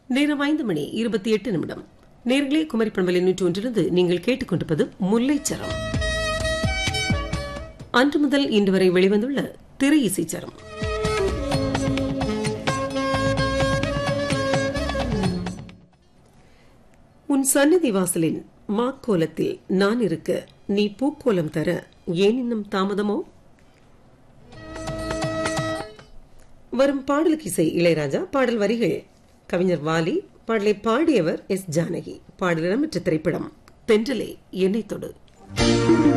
நேரம் ஐந்து மணி இருபத்தி எட்டு நிமிடம் நேர்களே குமரி பண்பலை நூற்றி ஒன்றிலிருந்து நீங்கள் கேட்டுக்கொண்டிருப்பது முல்லைச்சரம் அன்று முதல் இன்று வரை வெளிவந்துள்ள திரை இசைச்சரம் உன் சந்நிதி வாசலின் மாக்கோலத்தில் நான் இருக்க நீ பூக்கோலம் தர ஏன் இன்னும் தாமதமோ வரும் பாடலுக்கு இசை இளையராஜா பாடல் வரிகள் கவிஞர் வாலி பாடலை பாடியவர் எஸ் ஜானகி பாடல் இடம்பெற்ற திரைப்படம் தென்றலே என்னை தொடு